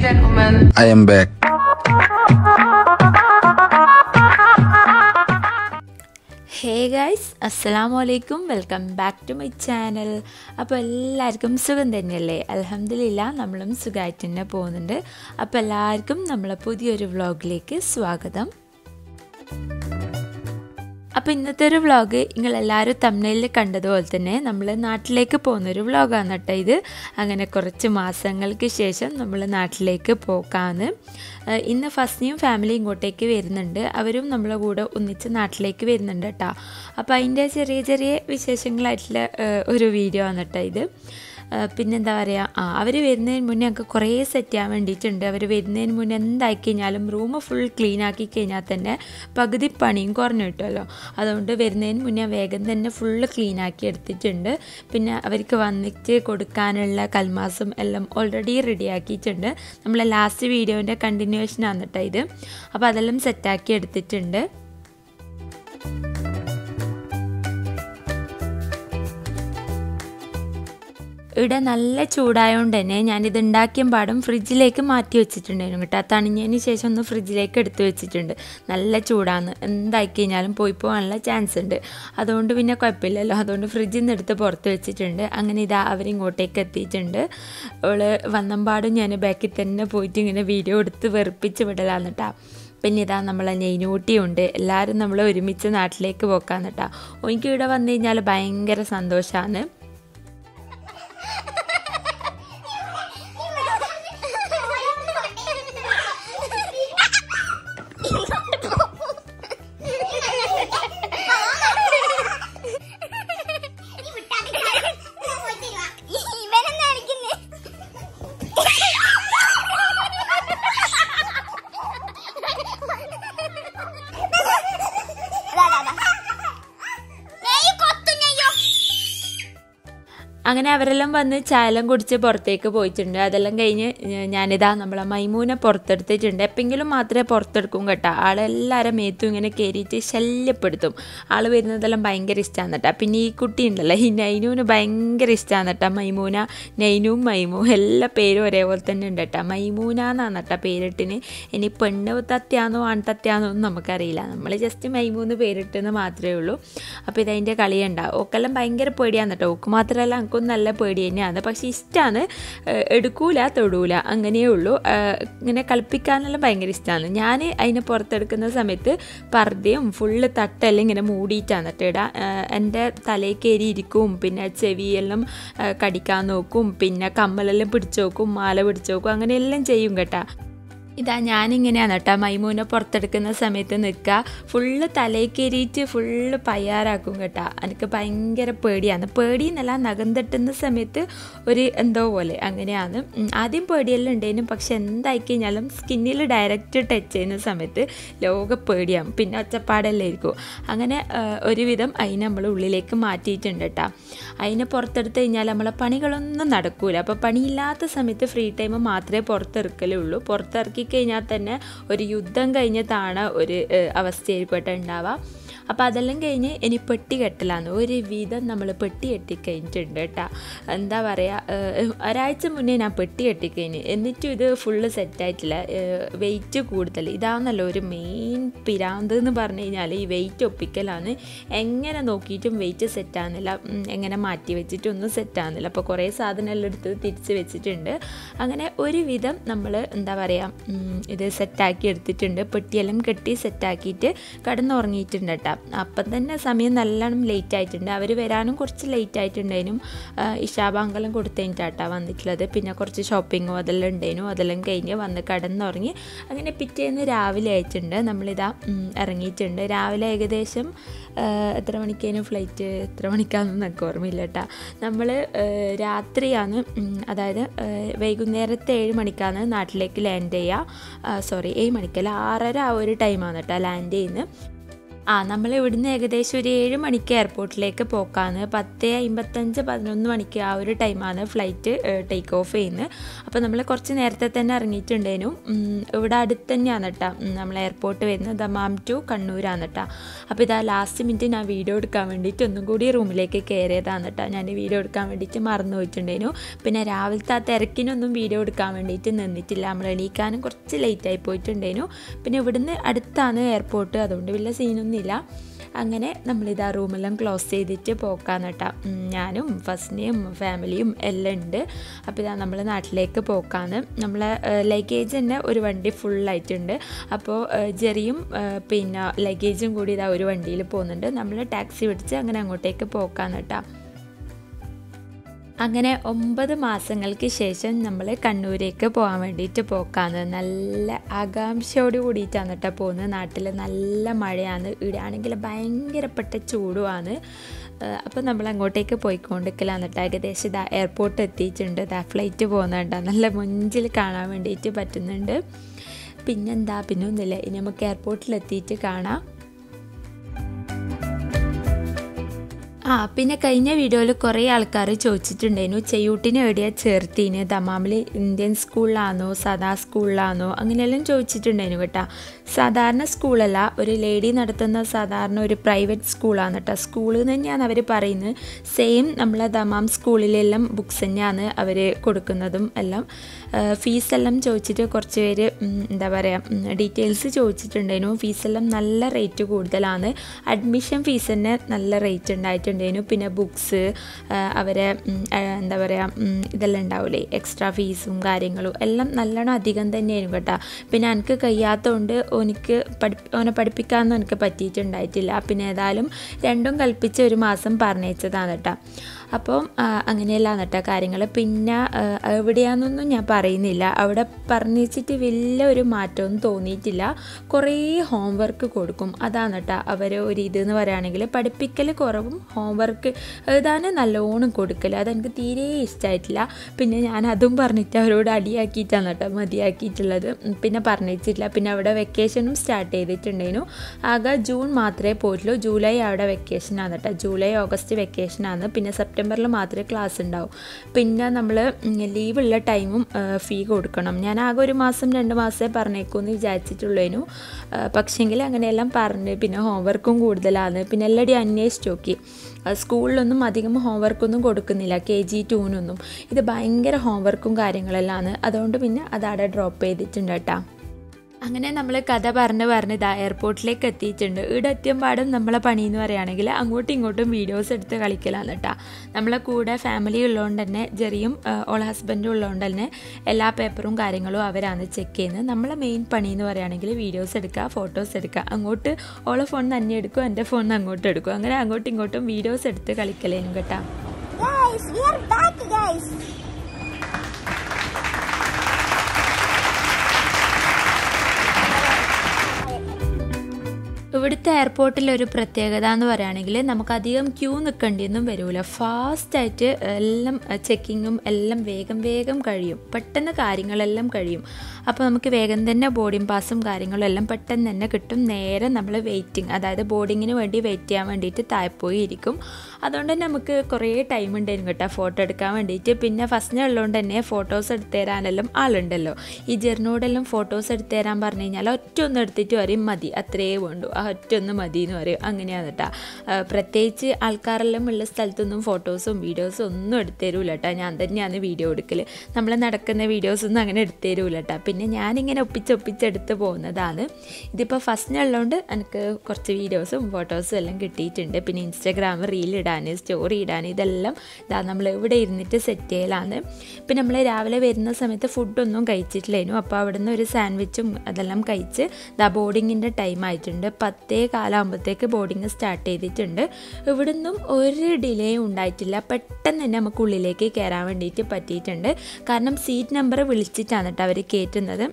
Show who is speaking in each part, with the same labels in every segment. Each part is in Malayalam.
Speaker 1: gentlemen.
Speaker 2: I am back.
Speaker 3: Hey guys അസ്സലാമു അലൈക്കും welcome back to my channel അപ്പോൾ എല്ലാവർക്കും സുഖം തന്നെയല്ലേ അലഹമില്ല നമ്മളും സുഖമായിട്ട് തന്നെ പോകുന്നുണ്ട് അപ്പോൾ എല്ലാവർക്കും നമ്മളെ പുതിയൊരു വ്ളോഗിലേക്ക് സ്വാഗതം അപ്പോൾ ഇന്നത്തെ ഒരു വ്ളോഗ് നിങ്ങളെല്ലാവരും തമിഴിൽ കണ്ടതുപോലെ തന്നെ നമ്മൾ നാട്ടിലേക്ക് പോകുന്നൊരു വ്ളോഗാണ് കേട്ടോ ഇത് അങ്ങനെ കുറച്ച് മാസങ്ങൾക്ക് ശേഷം നമ്മൾ നാട്ടിലേക്ക് പോക്കാന്ന് ഏഹ് ഇന്ന് ഫസ്റ്റിയും ഫാമിലി ഇങ്ങോട്ടേക്ക് വരുന്നുണ്ട് അവരും നമ്മളെ കൂടെ ഒന്നിച്ച് നാട്ടിലേക്ക് വരുന്നുണ്ട് കേട്ടോ അപ്പോൾ അതിൻ്റെ ചെറിയ ചെറിയ വിശേഷങ്ങളായിട്ടുള്ള ഏഹ് ഒരു വീഡിയോ ആണ് കേട്ടോ ഇത് ഏഹ് പിന്നെന്താ പറയുക ആ അവർ വരുന്നതിന് മുന്നേ ഞങ്ങൾക്ക് കുറേ സെറ്റ് ചെയ്യാൻ വേണ്ടിയിട്ടുണ്ട് അവർ വരുന്നതിന് മുന്നേ എന്തായി കഴിഞ്ഞാലും റൂം ഫുൾ ക്ലീൻ ആക്കി കഴിഞ്ഞാൽ തന്നെ പകുതി പണിയും കുറഞ്ഞു കിട്ടുമല്ലോ അതുകൊണ്ട് വരുന്നതിന് മുന്നേ വേഗം തന്നെ ഫുള്ള് ക്ലീൻ ആക്കി എടുത്തിട്ടുണ്ട് പിന്നെ അവർക്ക് വന്നിട്ട് കൊടുക്കാനുള്ള കൽമാസും എല്ലാം ഓൾറെഡി റെഡി ആക്കിയിട്ടുണ്ട് നമ്മളെ ലാസ്റ്റ് വീഡിയോൻ്റെ കണ്ടിന്യൂഷൻ ആണ് കേട്ടോ ഇത് അപ്പോൾ അതെല്ലാം സെറ്റാക്കി എടുത്തിട്ടുണ്ട് ഇവിടെ നല്ല ചൂടായതുകൊണ്ട് തന്നെ ഞാനിത് ഉണ്ടാക്കിയ പാടും ഫ്രിഡ്ജിലേക്ക് മാറ്റി വെച്ചിട്ടുണ്ടായിരുന്നു കേട്ടോ തണിഞ്ഞതിന് ശേഷം ഒന്ന് ഫ്രിഡ്ജിലേക്ക് എടുത്ത് വെച്ചിട്ടുണ്ട് നല്ല ചൂടാണ് എന്തായി കഴിഞ്ഞാലും പോയി പോകാനുള്ള ചാൻസ് ഉണ്ട് അതുകൊണ്ട് പിന്നെ കുഴപ്പമില്ലല്ലോ അതുകൊണ്ട് ഫ്രിഡ്ജിൽ നിന്ന് എടുത്ത് പുറത്ത് വെച്ചിട്ടുണ്ട് അങ്ങനെ ഇതാ അവരിങ്ങോട്ടേക്ക് എത്തിയിട്ടുണ്ട് അവള് വന്നമ്പാടും ഞാൻ ബാക്കിൽ തന്നെ പോയിട്ട് ഇങ്ങനെ വീഡിയോ എടുത്ത് വെറുപ്പിച്ച് വിടലാന്ന് കേട്ടോ പിന്നെ ഇതാ നമ്മളെ നെയ്നൂട്ടിയുണ്ട് എല്ലാവരും നമ്മൾ ഒരുമിച്ച് നാട്ടിലേക്ക് പോക്കാന്ന് കേട്ടോ എനിക്ക് ഇവിടെ വന്നു കഴിഞ്ഞാൽ ഭയങ്കര സന്തോഷമാണ്
Speaker 4: ഇവനെന്താ കളിക്കുന്നേ
Speaker 3: അങ്ങനെ അവരെല്ലാം വന്ന് ചായലം കുടിച്ച് പുറത്തേക്ക് പോയിട്ടുണ്ട് അതെല്ലാം കഴിഞ്ഞ് ഞ- ഞാനിതാ നമ്മളെ മൈമൂനെ പുറത്തെടുത്തിട്ടുണ്ട് എപ്പെങ്കിലും മാത്രമേ പുറത്തെടുക്കും കേട്ടോ ആളെല്ലാവരും മേത്തും ഇങ്ങനെ കയറിയിട്ട് ശല്യപ്പെടുത്തും ആൾ വരുന്നതെല്ലാം ഭയങ്കര ഇഷ്ടമാണ് കേട്ടോ പിന്നെ ഈ കുട്ടി ഉണ്ടല്ലോ ഈ നൈനുവിന് ഭയങ്കര ഇഷ്ടമാണ് കേട്ടോ മൈമൂന നൈനും മൈമു എല്ലാ പേരും ഒരേപോലെ തന്നെ ഉണ്ട് കേട്ടോ മൈമൂന എന്നാണ് കേട്ടോ പേരിട്ടിന് ഇനി പെണ്ണ് തത്യാന്നോ ആൺതത്യാന്നോ ഒന്നും നമുക്കറിയില്ല നമ്മൾ ജസ്റ്റ് മൈമൂന്ന് പേരിട്ടെന്ന് മാത്രമേ ഉള്ളൂ അപ്പോൾ ഇതതിൻ്റെ കളിയുണ്ടാവും ഓക്കെല്ലാം ഭയങ്കര പേടിയാണ് കേട്ടോ ഓക്ക് മാത്രമല്ല എനിക്കും നല്ല പേടി തന്നെയാണ് പക്ഷേ ഇഷ്ടമാണ് എടുക്കൂല തൊടൂല അങ്ങനെയേ ഉള്ളൂ ഏഹ് ഇങ്ങനെ കളിപ്പിക്കാനെല്ലാം ഭയങ്കര ഇഷ്ടമാണ് ഞാൻ അതിനെ പുറത്തെടുക്കുന്ന സമയത്ത് പർദ്ദയും ഫുള്ള് തട്ടെല്ലാം ഇങ്ങനെ മൂടിയിട്ടാണ് കേട്ടോ ഇടാ ഏഹ് എൻ്റെ തലയിൽ കയറി ഇരിക്കും പിന്നെ ചെവിയെല്ലാം ഏഹ് കടിക്കാൻ നോക്കും പിന്നെ കമ്മലെല്ലാം പിടിച്ചു നോക്കും മാല പിടിച്ചു നോക്കും അങ്ങനെയെല്ലാം ചെയ്യും കേട്ടോ ഇതാ ഞാനിങ്ങനെയാണ് കേട്ടോ മൈമൂനെ പുറത്തെടുക്കുന്ന സമയത്ത് നിൽക്കുക ഫുള്ള് തലയിൽ കയറിയിട്ട് ഫുള്ള് പയ്യാറാക്കും കേട്ടോ എനിക്ക് ഭയങ്കര പേടിയാണ് പേടി എന്നല്ല നഖം തട്ടുന്ന സമയത്ത് ഒരു എന്തോ പോലെ അങ്ങനെയാണ് ഉം, ആദ്യം പേടിയെല്ലാം ഉണ്ടായിരുന്നു പക്ഷെ എന്തായി കഴിഞ്ഞാലും സ്കിന്നിൽ ഡയറക്റ്റ് ടച്ച് ചെയ്യുന്ന സമയത്ത് ലോക പേടിയാവും പിന്നെ ഒച്ചപ്പാടെല്ലാം ആയിരിക്കും അങ്ങനെ ആ, ഒരുവിധം അതിനെ നമ്മൾ ഉള്ളിലേക്ക് മാറ്റിയിട്ടുണ്ട് കേട്ടോ അതിനെ പുറത്തെടുത്ത് കഴിഞ്ഞാൽ നമ്മളെ പണികളൊന്നും നടക്കൂല അപ്പോൾ പണിയില്ലാത്ത സമയത്ത് ഫ്രീ ടൈം മാത്രമേ പുറത്തിറക്കലുള്ളൂ പുറത്തിറക്കി കഴിഞ്ഞാൽ തന്നെ ഒരു യുദ്ധം കഴിഞ്ഞതാണ് ഒരു ഏഹ്, അവസ്ഥയായിരിക്കും കേട്ടോ ഉണ്ടാവുക അപ്പോൾ അതെല്ലാം കഴിഞ്ഞ് ഇനി പെട്ടി കെട്ടലാന്ന് ഒരു വിധം നമ്മൾ പെട്ടി കെട്ടിക്കഴിഞ്ഞിട്ടുണ്ട് കേട്ടോ എന്താ പറയുക ഒരാഴ്ച മുന്നേ ഞാൻ പെട്ടി കെട്ടിക്കഴിഞ്ഞ് എന്നിട്ടും ഇത് ഫുള്ള് സെറ്റായിട്ടില്ല വെയിറ്റ് കൂടുതൽ ഇതാണല്ലോ ഒരു മെയിൻ പിരാന്ത് എന്ന് പറഞ്ഞു കഴിഞ്ഞാൽ ഈ വെയിറ്റ് ഒപ്പിക്കലാണ് എങ്ങനെ നോക്കിയിട്ടും വെയിറ്റ് സെറ്റാകുന്നില്ല ഉം, എങ്ങനെ മാറ്റി വെച്ചിട്ടൊന്നും സെറ്റാകുന്നില്ല അപ്പോൾ കുറേ സാധനമെല്ലാം എടുത്ത് തിരിച്ച് വെച്ചിട്ടുണ്ട് അങ്ങനെ ഒരുവിധം നമ്മൾ എന്താ പറയുക ഉം, ഇത് സെറ്റാക്കി എടുത്തിട്ടുണ്ട് പെട്ടിയെല്ലാം കെട്ടി സെറ്റാക്കിയിട്ട് കിടന്നുറങ്ങിയിട്ടുണ്ട് കേട്ടോ അപ്പം തന്നെ സമയം നല്ലോണം ലേറ്റ് ആയിട്ടുണ്ട് അവർ വരാനും കുറച്ച് ലേറ്റ് ആയിട്ടുണ്ടായിരുന്നു ഇഷാബാങ്കലം കൊടുത്തതിൻ്റാട്ടാ വന്നിട്ടുള്ളത് പിന്നെ കുറച്ച് ഷോപ്പിങ്ങും അതെല്ലാം ഉണ്ടായിരുന്നു അതെല്ലാം കഴിഞ്ഞ് വന്ന് കിടന്നുറങ്ങി അങ്ങനെ പിറ്റേന്ന് രാവിലെ ആയിട്ടുണ്ട് നമ്മളിതാ ഉം, ഇറങ്ങിയിട്ടുണ്ട് രാവിലെ ഏകദേശം ആ, എത്ര മണിക്കേനും ഫ്ലൈറ്റ് എത്ര മണിക്കാണെന്ന് എനിക്ക് ഓർമ്മയില്ല കേട്ടോ നമ്മൾ രാത്രിയാണ് ഉം, അതായത് ആ, വൈകുന്നേരത്തെ ഏഴ് മണിക്കാണ് നാട്ടിലേക്ക് ലാൻഡ് ചെയ്യുക സോറി ഏഴ് മണിക്കല്ല ആറര ആ ഒരു ടൈമാണ് കേട്ടോ ലാൻഡ് ചെയ്യുന്നത് ആ നമ്മൾ ഇവിടുന്ന് ഏകദേശം ഒരു ഏഴ് മണിക്ക് എയർപോർട്ടിലേക്ക് പോക്കാന്ന് പത്ത് അമ്പത്തഞ്ച് പതിനൊന്ന് മണിക്ക് ആ ഒരു ടൈമാണ് ഫ്ലൈറ്റ് ടേക്ക് ഓഫ് ചെയ്യുന്നത് അപ്പോൾ നമ്മൾ കുറച്ച് നേരത്തെ തന്നെ ഇറങ്ങിയിട്ടുണ്ടേനു ഉം, ഇവിടെ അടുത്ത് തന്നെയാണ് കേട്ടോ നമ്മൾ എയർപോർട്ട് വരുന്നത് ദമാം ടു കണ്ണൂരാണ് കേട്ടോ അപ്പോൾ ഇതാ ലാസ്റ്റ് മിനിറ്റ് ഞാൻ വീഡിയോ എടുക്കാൻ വേണ്ടിയിട്ട് ഒന്നും കൂടി റൂമിലേക്ക് കയറിയതാണ് കേട്ടോ ഞാൻ വീഡിയോ എടുക്കാൻ വേണ്ടിയിട്ട് മറന്നു പോയിട്ടുണ്ടേനു പിന്നെ രാവിലത്തെ ആ തിരക്കിനൊന്നും വീഡിയോ എടുക്കാൻ വേണ്ടിയിട്ട് നിന്നിട്ടില്ല നമ്മൾ എണീക്കാനും കുറച്ച് ലേറ്റായി പോയിട്ടുണ്ടേനു പിന്നെ ഇവിടുന്ന് അടുത്താണ് എയർപോർട്ട് അതുകൊണ്ട് വലിയ സീനൊന്നുമില്ല അങ്ങനെ നമ്മളിത് ആ റൂമെല്ലാം ക്ലോസ് ചെയ്തിട്ട് പോക്കാന്ന് കേട്ടോ ഉം, ഞാനും ഫസ്റ്റിനെയും ഫാമിലിയും എല്ലാം ഉണ്ട് അപ്പോൾ ഇതാ നമ്മൾ നാട്ടിലേക്ക് പോക്കാന്ന് നമ്മളെ ലഗേജ് തന്നെ ഒരു വണ്ടി ഫുള്ളായിട്ടുണ്ട് അപ്പോൾ ജെറിയും ഏ, പിന്നെ ലഗേജും കൂടി ഇതാ ഒരു വണ്ടിയിൽ പോകുന്നുണ്ട് നമ്മൾ ടാക്സി പിടിച്ച് അങ്ങനെ അങ്ങോട്ടേക്ക് പോക്കാന്ന് കേട്ടോ അങ്ങനെ ഒമ്പത് മാസങ്ങൾക്ക് ശേഷം നമ്മൾ കണ്ണൂരേക്ക് പോകാൻ വേണ്ടിയിട്ട് പോക്കാണ് നല്ല ആകാംക്ഷയോട് കൂടിയിട്ടാണ് കേട്ടോ പോകുന്നത് നാട്ടിൽ നല്ല മഴയാണ് ഇവിടെയാണെങ്കിൽ ഭയങ്കരപ്പെട്ട ചൂടുമാണ് അപ്പോൾ നമ്മൾ അങ്ങോട്ടേക്ക് പോയിക്കൊണ്ടിരിക്കലാണ് കേട്ടോ ഏകദേശം ഇതാ എയർപോർട്ട് എത്തിയിട്ടുണ്ട് ഇതാ ഫ്ലൈറ്റ് പോകുന്നുണ്ടോ നല്ല മുഞ്ചിൽ കാണാൻ വേണ്ടിയിട്ട് പറ്റുന്നുണ്ട് പിന്നെന്താ പിന്നെ ഒന്നുമില്ല ഇനി നമുക്ക് എയർപോർട്ടിൽ എത്തിയിട്ട് കാണാം ആ പിന്നെ കഴിഞ്ഞ വീഡിയോയിൽ കുറേ ആൾക്കാർ ചോദിച്ചിട്ടുണ്ടായിരുന്നു ചെയ്യൂട്ടിനെ എവിടെയാണ് ചേർത്തീന് ദമാമിൽ ഇന്ത്യൻ സ്കൂളിലാണോ സാധാ സ്കൂളിലാണോ അങ്ങനെയെല്ലാം ചോദിച്ചിട്ടുണ്ടായിരുന്നു കേട്ടോ സാധാരണ സ്കൂളല്ല ഒരു ലേഡി നടത്തുന്ന സാധാരണ ഒരു പ്രൈവറ്റ് സ്കൂളാണ് കേട്ടോ സ്കൂളിൽ തന്നെയാണ് അവർ പറയുന്നത് സെയിം നമ്മളെ ദമാം സ്കൂളിലെല്ലാം ബുക്സ് തന്നെയാണ് അവർ കൊടുക്കുന്നതും എല്ലാം ഫീസെല്ലാം ചോദിച്ചിട്ട് കുറച്ച് പേര് ഉം, എന്താ പറയുക ഡീറ്റെയിൽസ് ചോദിച്ചിട്ടുണ്ടായിരുന്നു ഫീസെല്ലാം നല്ല റേറ്റ് കൂടുതലാണ് അഡ്മിഷൻ ഫീസ് തന്നെ നല്ല റേറ്റ് ഉണ്ടായിട്ടുണ്ടായിരുന്നു പിന്നെ ബുക്സ് അവരെ ഉം, ആ, എന്താ പറയുക ഉം, ഇതെല്ലാം ഉണ്ടാവില്ലേ എക്സ്ട്രാ ഫീസും കാര്യങ്ങളും എല്ലാം നല്ലോണം അധികം തന്നെയായിരുന്നു കേട്ടോ പിന്നെ എനിക്ക് കഴിയാത്തതുകൊണ്ട് എനിക്ക് പഠി ഓനെ പഠിപ്പിക്കാനൊന്നും എനിക്ക് പറ്റിയിട്ടുണ്ടായിട്ടില്ല പിന്നെ ഏതായാലും രണ്ടും കൽപ്പിച്ച് ഒരു മാസം പറഞ്ഞയച്ചതാണ് കേട്ടോ അപ്പം ആ, അങ്ങനെയല്ലാന്ന് കേട്ടോ കാര്യങ്ങൾ പിന്നെ ആ, എവിടെയാണെന്നൊന്നും ഞാൻ പറയുന്നില്ല അവിടെ പറഞ്ഞിച്ചിട്ട് വലിയ ഒരു മാറ്റമൊന്നും തോന്നിയിട്ടില്ല കുറേ ഹോംവർക്ക് കൊടുക്കും അതാണ് കേട്ടോ അവർ ഒരു ഇതെന്ന് പറയുകയാണെങ്കിൽ പഠിപ്പിക്കൽ കുറവും ഹോംവർക്ക് എഴുതാൻ നല്ലോണം കൊടുക്കൽ അതെനിക്ക് തീരെ ഇഷ്ടമായിട്ടില്ല പിന്നെ ഞാൻ അതും പറഞ്ഞിട്ട് അവരോട് അടിയാക്കിയിട്ടാണ് കേട്ടോ മതിയാക്കിയിട്ടുള്ളത് ഉം, പിന്നെ പറഞ്ഞിട്ടില്ല പിന്നെ അവിടെ വെക്കേഷനും സ്റ്റാർട്ട് ചെയ്തിട്ടുണ്ടായിരുന്നു ആകെ ജൂൺ മാത്രമേ പോയിട്ടുള്ളൂ ജൂലൈ അവിടെ വെക്കേഷനാണ് കേട്ടോ ജൂലൈ ഓഗസ്റ്റ് വെക്കേഷനാണ് പിന്നെ സെപ്റ്റംബറിൽ മാത്രമേ ക്ലാസ് ഉണ്ടാവും പിന്നെ നമ്മൾ ലീവുള്ള ടൈമും ഫീ കൊടുക്കണം ഞാൻ ആകെ ഒരു മാസം രണ്ട് മാസമേ പറഞ്ഞേക്കുമെന്ന് വിചാരിച്ചിട്ടുള്ളേനു പക്ഷേങ്കിൽ അങ്ങനെയെല്ലാം പറഞ്ഞ് പിന്നെ ഹോംവർക്കും കൂടുതലാണ് പിന്നെ എല്ലാവരും അന്വേഷിച്ച് നോക്കി ആ, സ്കൂളിലൊന്നും അധികം ഹോംവർക്കൊന്നും കൊടുക്കുന്നില്ല കെ ജി ടൂനൊന്നും ഇത് ഭയങ്കര ഹോംവർക്കും കാര്യങ്ങളെല്ലാം അതുകൊണ്ട് പിന്നെ അതവിടെ ഡ്രോപ്പ് ചെയ്തിട്ടുണ്ട് കേട്ടോ അങ്ങനെ നമ്മൾ കഥ പറഞ്ഞ് പറഞ്ഞ് ഇതാ എയർപോർട്ടിലേക്ക് എത്തിയിട്ടുണ്ട് ഇവിടെ എത്തിയമ്പാടും നമ്മളെ പണി എന്ന് പറയുകയാണെങ്കിൽ അങ്ങോട്ടും ഇങ്ങോട്ടും വീഡിയോസ് എടുത്ത് കളിക്കലാണ് കേട്ടോ നമ്മളെ കൂടെ ഫാമിലി ഉള്ളതുകൊണ്ട് തന്നെ ജെറിയും ഓളെ ഹസ്ബൻഡും ഉള്ളതുകൊണ്ട് തന്നെ എല്ലാ പേപ്പറും കാര്യങ്ങളും അവരാണ് ചെക്ക് ചെയ്യുന്നത് നമ്മളെ മെയിൻ പണി എന്ന് പറയുകയാണെങ്കിൽ വീഡിയോസ് എടുക്കുക ഫോട്ടോസ് എടുക്കുക അങ്ങോട്ട് ഓളെ ഫോൺ തന്നെ എടുക്കും എൻ്റെ ഫോൺ അങ്ങോട്ട് എടുക്കും അങ്ങനെ അങ്ങോട്ടും ഇങ്ങോട്ടും വീഡിയോസ് എടുത്ത് കളിക്കലേനും കേട്ടോ
Speaker 4: Guys, we are back, guys.
Speaker 3: ഇവിടുത്തെ എയർപോർട്ടിൽ ഒരു പ്രത്യേകത എന്ന് പറയുകയാണെങ്കിൽ നമുക്ക് അധികം ക്യൂ നിൽക്കേണ്ടിയൊന്നും വരില്ല ഫാസ്റ്റായിട്ട് എല്ലാം ചെക്കിങ്ങും എല്ലാം വേഗം വേഗം കഴിയും പെട്ടെന്ന് കാര്യങ്ങളെല്ലാം കഴിയും അപ്പോൾ നമുക്ക് വേഗം തന്നെ ബോർഡിംഗ് പാസും കാര്യങ്ങളും എല്ലാം പെട്ടെന്ന് തന്നെ കിട്ടും നേരെ നമ്മൾ വെയിറ്റിംഗ് അതായത് ബോർഡിങ്ങിന് വേണ്ടി വെയിറ്റ് ചെയ്യാൻ വേണ്ടിയിട്ട് താഴെപ്പോയി ഇരിക്കും അതുകൊണ്ട് തന്നെ നമുക്ക് കുറേ ടൈം ഉണ്ടായിരുന്നു കേട്ടോ ഫോട്ടോ എടുക്കാൻ വേണ്ടിയിട്ട് പിന്നെ ഫസ്റ്റിനെ ഉള്ളതുകൊണ്ട് തന്നെ ഫോട്ടോസ് എടുത്തു തരാനെല്ലാം ആളുണ്ടല്ലോ ഈ ജെറിനോടെല്ലാം ഫോട്ടോസ് എടുത്തു തരാൻ പറഞ്ഞു കഴിഞ്ഞാൽ ഒറ്റ ഒന്ന് എടുത്തിട്ട് പറയും മതി അത്രേ വേണ്ടു ആ ഒറ്റ ഒന്ന് മതി എന്ന് പറയും അങ്ങനെയാണ് കേട്ടോ ആ, പ്രത്യേകിച്ച് ആൾക്കാരെല്ലാം ഉള്ള സ്ഥലത്തൊന്നും ഫോട്ടോസും വീഡിയോസും ഒന്നും എടുത്തു തരൂല കേട്ടോ ഞാൻ തന്നെയാണ് വീഡിയോ എടുക്കൽ നമ്മൾ നടക്കുന്ന വീഡിയോസൊന്നും അങ്ങനെ എടുത്തു തരൂല കേട്ടോ പിന്നെ ഞാനിങ്ങനെ ഒപ്പിച്ചൊപ്പിച്ചെടുത്ത് പോകുന്നതാണ് ഇതിപ്പോൾ ഫസ്റ്റിനുള്ളതുകൊണ്ട് എനിക്ക് കുറച്ച് വീഡിയോസും ഫോട്ടോസും എല്ലാം കിട്ടിയിട്ടുണ്ട് പിന്നെ ഇൻസ്റ്റാഗ്രാം റീൽ ഇടാൻ സ്റ്റോറി ഇടാൻ ഇതെല്ലാം ഇതാ നമ്മൾ ഇവിടെ ഇരുന്നിട്ട് സെറ്റ് ചെയ്യലാണ് പിന്നെ നമ്മൾ രാവിലെ വരുന്ന സമയത്ത് ഫുഡൊന്നും കഴിച്ചിട്ടില്ലായിരുന്നു അപ്പോൾ അവിടുന്ന് ഒരു സാൻഡ്വിച്ചും അതെല്ലാം കഴിച്ച് ദാ ബോർഡിങ്ങിൻ്റെ ടൈം ആയിട്ടുണ്ട് പത്തേ കാലാകുമ്പോഴത്തേക്ക് ബോർഡിങ് സ്റ്റാർട്ട് ചെയ്തിട്ടുണ്ട് ഇവിടുന്നും ഒരു ഡിലേ ഉണ്ടായിട്ടില്ല പെട്ടെന്ന് തന്നെ നമുക്ക് ഉള്ളിലേക്ക് കയറാൻ വേണ്ടിയിട്ട് പറ്റിയിട്ടുണ്ട് കാരണം സീറ്റ് നമ്പർ വിളിച്ചിട്ടാണ് കേട്ടോ അവർ കയറ്റുന്നത്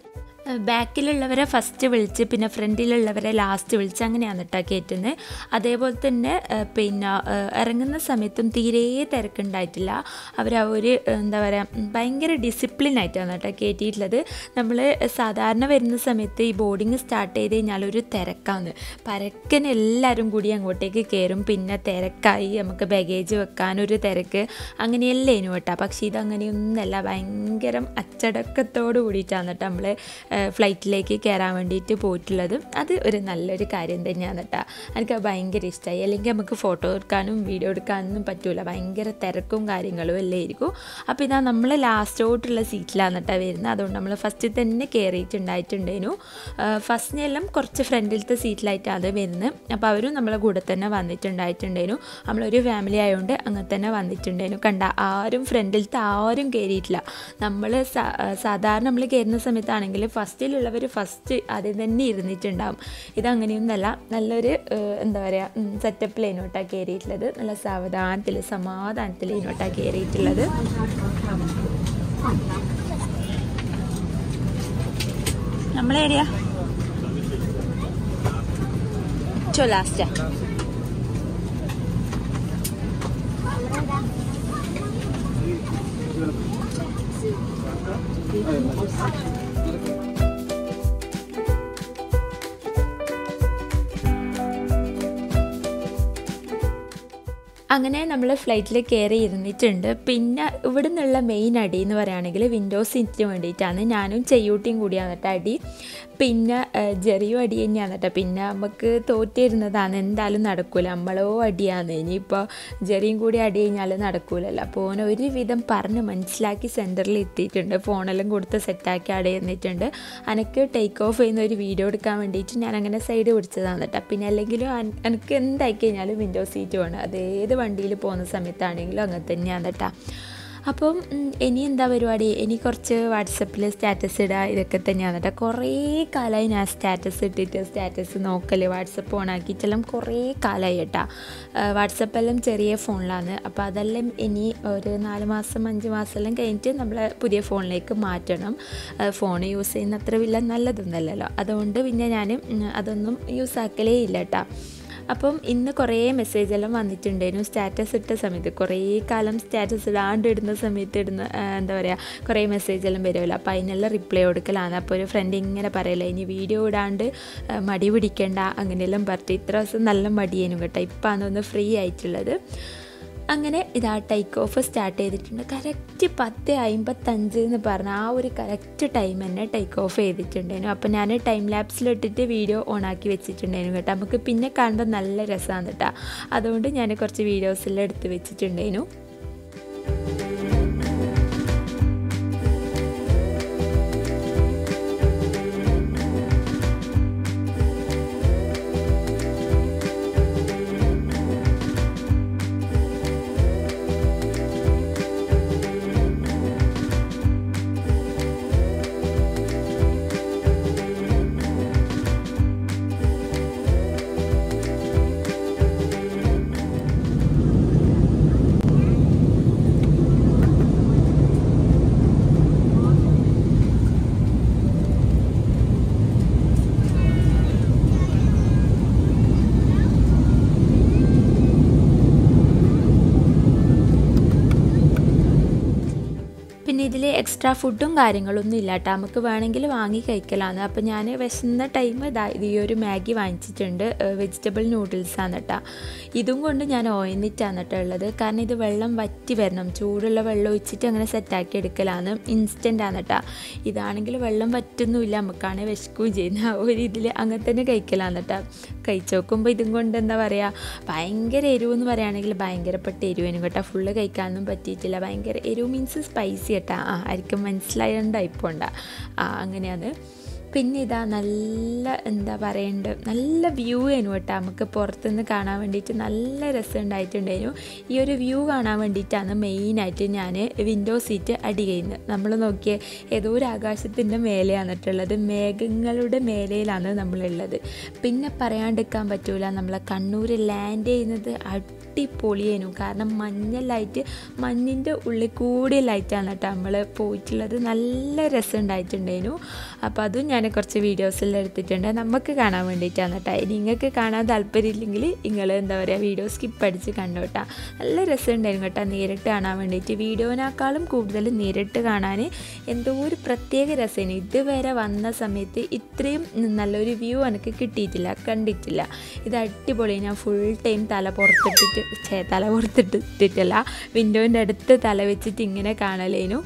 Speaker 3: ബാക്കിലുള്ളവരെ ഫസ്റ്റ് വിളിച്ച് പിന്നെ ഫ്രണ്ടിലുള്ളവരെ ലാസ്റ്റ് വിളിച്ച് അങ്ങനെയാണ് കേട്ടോ കയറ്റുന്നത് അതേപോലെ തന്നെ ഏഹ്, പിന്നെ ഏഹ്, ഇറങ്ങുന്ന സമയത്തും തീരെ തിരക്കുണ്ടായിട്ടില്ല അവർ ആ ഒരു എന്താ പറയുക ഭയങ്കര ഡിസിപ്ലിൻ ആയിട്ടാണ് കേട്ടോ കയറ്റിയിട്ടുള്ളത് നമ്മൾ സാധാരണ വരുന്ന സമയത്ത് ഈ ബോർഡിങ് സ്റ്റാർട്ട് ചെയ്ത് കഴിഞ്ഞാൽ ഒരു തിരക്കാണ് പരക്കന് എല്ലാവരും കൂടി അങ്ങോട്ടേക്ക് കയറും പിന്നെ തിരക്കായി നമുക്ക് ബാഗേജ് വെക്കാനൊരു തിരക്ക് അങ്ങനെയല്ലേ ഇനി കേട്ടോ പക്ഷേ ഇതങ്ങനെയൊന്നല്ല ഭയങ്കര അച്ചടക്കത്തോട് കൂടിയിട്ടാണ് കേട്ടോ നമ്മൾ ഫ്ലൈറ്റിലേക്ക് കയറാൻ വേണ്ടിയിട്ട് പോയിട്ടുള്ളത് അത് ഒരു നല്ലൊരു കാര്യം തന്നെയാണ് കേട്ടോ എനിക്ക് ഭയങ്കര ഇഷ്ടമായി അല്ലെങ്കിൽ നമുക്ക് ഫോട്ടോ എടുക്കാനും വീഡിയോ എടുക്കാനൊന്നും പറ്റൂല ഭയങ്കര തിരക്കും കാര്യങ്ങളും എല്ലാം ആയിരിക്കും അപ്പോൾ ഇതാ നമ്മൾ ലാസ്റ്റോട്ടുള്ള സീറ്റിലാണ് കേട്ടോ വരുന്നത് അതുകൊണ്ട് നമ്മൾ ഫസ്റ്റ് തന്നെ കയറിയിട്ടുണ്ടായിട്ടുണ്ടേനു ഫസ്റ്റിനെല്ലാം കുറച്ച് ഫ്രണ്ടിലത്തെ സീറ്റിലായിട്ടാണ് വരുന്നത് അപ്പോൾ അവരും നമ്മളെ കൂടെ തന്നെ വന്നിട്ടുണ്ടായിട്ടുണ്ടേനു നമ്മളൊരു ഫാമിലി ആയതുകൊണ്ട് അങ്ങനെ തന്നെ വന്നിട്ടുണ്ടേനു കണ്ട ആരും ഫ്രണ്ടിലത്തെ ആരും കയറിയിട്ടില്ല നമ്മൾ സാധാരണ നമ്മൾ കയറുന്ന സമയത്താണെങ്കിൽ ഫസ്റ്റിലുള്ളവർ ഫസ്റ്റ് ആദ്യം തന്നെ ഇരുന്നിട്ടുണ്ടാവും ഇതങ്ങനെയൊന്നല്ല നല്ലൊരു ഏഹ്, എന്താ പറയുക സെറ്റപ്പിലേനോട്ടാണ് കയറിയിട്ടുള്ളത് നല്ല സാവധാനത്തിൽ സമാധാനത്തിലേനോട്ടാണ് കയറിയിട്ടുള്ളത് നമ്മളെവിടെയാ ചോ ലാസ്റ്റാ അങ്ങനെ നമ്മൾ ഫ്ലൈറ്റിൽ കയറി ഇരുന്നിട്ടുണ്ട് പിന്നെ ഇവിടെ നിന്നുള്ള മെയിൻ അടി എന്ന് പറയുകയാണെങ്കിൽ വിൻഡോ സീറ്റിന് വേണ്ടിയിട്ടാണ് ഞാനും ചെയ്യൂട്ടിയും കൂടിയാണ് കേട്ടോ അടി പിന്നെ ഏഹ്, ജെറിയും അടി തന്നെയാണ് കേട്ടോ പിന്നെ നമുക്ക് തോറ്റിരുന്നതാണ് എന്തായാലും നടക്കൂല നമ്മളോ അടിയാണ് ഇനിയിപ്പോൾ ജെറിയും കൂടി അടി കഴിഞ്ഞാൽ നടക്കൂലല്ലോ അപ്പോൾ ഓൻ ഒരുവിധം പറഞ്ഞ് മനസ്സിലാക്കി സെൻറ്ററിൽ എത്തിയിട്ടുണ്ട് ഫോണെല്ലാം കൊടുത്ത് സെറ്റാക്കി അവിടെ ഇരുന്നിട്ടുണ്ട് എനിക്ക് ടേക്ക് ഓഫ് ചെയ്യുന്ന ഒരു വീഡിയോ എടുക്കാൻ വേണ്ടിയിട്ട് ഞാൻ അങ്ങനെ സൈഡ് പിടിച്ചതാണ് കേട്ടോ പിന്നെ അല്ലെങ്കിലും അൻ- എനിക്ക് എന്തായി കഴിഞ്ഞാലും വിൻഡോ സീറ്റ് വേണം അത് ഏത് വണ്ടിയിൽ പോകുന്ന സമയത്താണെങ്കിലും അങ്ങനെ തന്നെയാണ് കേട്ടോ അപ്പം ഉം, ഇനി എന്താ പരിപാടി ഇനി കുറച്ച് വാട്സപ്പിൽ സ്റ്റാറ്റസ് ഇടുക ഇതൊക്കെ തന്നെയാണ് കേട്ടോ കുറേ കാലമായി ഞാൻ സ്റ്റാറ്റസ് ഇട്ടിട്ട് സ്റ്റാറ്റസ് നോക്കൽ വാട്സപ്പ് ഓണാക്കിയിട്ടെല്ലാം കുറേ കാലമായി കേട്ടോ വാട്സപ്പെല്ലാം ചെറിയ ഫോണിലാണ് അപ്പോൾ അതെല്ലാം ഇനി ഒരു നാല് മാസം അഞ്ച് മാസമെല്ലാം കഴിഞ്ഞിട്ട് നമ്മൾ പുതിയ ഫോണിലേക്ക് മാറ്റണം ഫോൺ യൂസ് ചെയ്യുന്ന അത്ര വലിയ നല്ലതൊന്നല്ലല്ലോ അതുകൊണ്ട് പിന്നെ ഞാൻ അതൊന്നും യൂസ് ആക്കലേ ഇല്ല കേട്ടോ അപ്പം ഇന്ന് കുറേ മെസ്സേജ് എല്ലാം വന്നിട്ടുണ്ടായിരുന്നു സ്റ്റാറ്റസ് ഇട്ട സമയത്ത് കുറേ കാലം സ്റ്റാറ്റസ് ഇടാണ്ട് ഇടുന്ന സമയത്ത് ഇടുന്ന ആ, എന്താ പറയുക കുറേ മെസ്സേജ് എല്ലാം വരുമല്ലോ അപ്പോൾ അതിനെല്ലാം റിപ്ലൈ കൊടുക്കലാണ് അപ്പോൾ ഒരു ഫ്രണ്ട് ഇങ്ങനെ പറയല ഇനി വീഡിയോ ഇടാണ്ട് ആ, മടി പിടിക്കണ്ട അങ്ങനെയെല്ലാം പറഞ്ഞിട്ട് ഇത്ര ദിവസം നല്ല മടിയേനും കേട്ടോ ഇപ്പം അതൊന്ന് ഫ്രീ ആയിട്ടുള്ളത് അങ്ങനെ ഇതാ ടേക്ക് ഓഫ് സ്റ്റാർട്ട് ചെയ്തിട്ടുണ്ട് കറക്റ്റ് പത്ത് അമ്പത്തഞ്ച് എന്ന് പറഞ്ഞ ആ ഒരു കറക്റ്റ് ടൈം തന്നെ ടേക്ക് ഓഫ് ചെയ്തിട്ടുണ്ടായിരുന്നു അപ്പോൾ ഞാൻ ടൈം ലാപ്സിലിട്ടിട്ട് വീഡിയോ ഓണാക്കി വെച്ചിട്ടുണ്ടായിരുന്നു കേട്ടോ നമുക്ക് പിന്നെ കാണുമ്പോൾ നല്ല രസമാണ് കേട്ടോ അതുകൊണ്ട് ഞാൻ കുറച്ച് വീഡിയോസെല്ലാം എടുത്ത് വെച്ചിട്ടുണ്ടായിരുന്നു പിന്നെ ഇതിൽ എക്സ്ട്രാ ഫുഡും കാര്യങ്ങളൊന്നും ഇല്ല കേട്ടോ നമുക്ക് വേണമെങ്കിൽ വാങ്ങി കഴിക്കലാണ് അപ്പോൾ ഞാൻ വിശന്ന ടൈം ഇതാ ഇത് ഈ ഒരു മാഗി വാങ്ങിച്ചിട്ടുണ്ട് വെജിറ്റബിൾ നൂഡിൽസാണ് കേട്ടോ ഇതും കൊണ്ട് ഞാൻ ഓയന്നിട്ടാണ് കേട്ടോ ഉള്ളത് കാരണം ഇത് വെള്ളം വറ്റി വരണം ചൂടുള്ള വെള്ളം ഒഴിച്ചിട്ട് അങ്ങനെ സെറ്റാക്കി എടുക്കലാണ് ഇൻസ്റ്റൻ്റ് ആണ് കേട്ടോ ഇതാണെങ്കിൽ വെള്ളം വറ്റുന്നുമില്ല നമുക്കാണെങ്കിൽ വിശക്കുകയും ചെയ്യുന്ന ആ ഒരു ഇതിൽ അങ്ങനെ തന്നെ കഴിക്കലാണ് കേട്ടോ കഴിച്ച് നോക്കുമ്പോൾ ഇതും കൊണ്ട് എന്താ പറയുക ഭയങ്കര എരിവ് എന്ന് പറയുകയാണെങ്കിൽ ഭയങ്കരപ്പെട്ട എരിവിനും കേട്ടോ ഫുള്ള് കഴിക്കാനൊന്നും പറ്റിയിട്ടില്ല ഭയങ്കര എരിവ് മീൻസ് സ്പൈസി കേട്ടോ ആ ആയിരിക്കും മനസ്സിലായതുകൊണ്ടാണ് ഇപ്പോൾ ഉണ്ടാ ആ അങ്ങനെയാണ് പിന്നെ ഇതാ നല്ല എന്താ പറയേണ്ടത് നല്ല വ്യൂ ആയിരുന്നു കേട്ടോ നമുക്ക് പുറത്തുനിന്ന് കാണാൻ വേണ്ടിയിട്ട് നല്ല രസം ഉണ്ടായിട്ടുണ്ടായിരുന്നു ഈ ഒരു വ്യൂ കാണാൻ വേണ്ടിയിട്ടാണ് മെയിനായിട്ട് ഞാൻ വിൻഡോ സീറ്റ് അടി ചെയ്യുന്നത് നമ്മൾ നോക്കിയ ഏതോ ഒരു ആകാശത്തിൻ്റെ മേലെയാണ് കേട്ടുള്ളത് മേഘങ്ങളുടെ മേലയിലാണ് നമ്മളുള്ളത് പിന്നെ പറയാണ്ടിരിക്കാൻ പറ്റൂല നമ്മളെ കണ്ണൂർ ലാൻഡ് ചെയ്യുന്നത് അടിപൊളിയേനു കാരണം മഞ്ഞ ലൈറ്റ് മഞ്ഞിൻ്റെ ഉള്ളിൽ കൂടിയ ലൈറ്റാണ് കേട്ടോ നമ്മൾ പോയിട്ടുള്ളത് നല്ല രസം ഉണ്ടായിട്ടുണ്ടേനു അപ്പോൾ അതും ഞാൻ കുറച്ച് വീഡിയോസിൽ എടുത്തിട്ടുണ്ട് നമുക്ക് കാണാൻ വേണ്ടിയിട്ടാണ് കേട്ടോ നിങ്ങൾക്ക് കാണാൻ താല്പര്യമില്ലെങ്കിൽ നിങ്ങൾ എന്താ പറയുക വീഡിയോ സ്കിപ്പ് അടിച്ച് കണ്ടു കേട്ടോ നല്ല രസം ഉണ്ടായിരുന്നു കേട്ടോ നേരിട്ട് കാണാൻ വേണ്ടിയിട്ട് വീഡിയോനേക്കാളും കൂടുതൽ നേരിട്ട് കാണാൻ എന്തോ ഒരു പ്രത്യേക രസമാണ് ഇതുവരെ വന്ന സമയത്ത് ഇത്രയും നല്ലൊരു വ്യൂ എനിക്ക് കിട്ടിയിട്ടില്ല കണ്ടിട്ടില്ല ഇത് അടിപൊളി ഞാൻ ഫുൾ ടൈം തല പുറത്തിട്ടിട്ട് ഛേ തല പുറത്തിട്ടിട്ടില്ല വിൻഡോൻ്റെ അടുത്ത് തല വെച്ചിട്ട് ഇങ്ങനെ കാണലേനു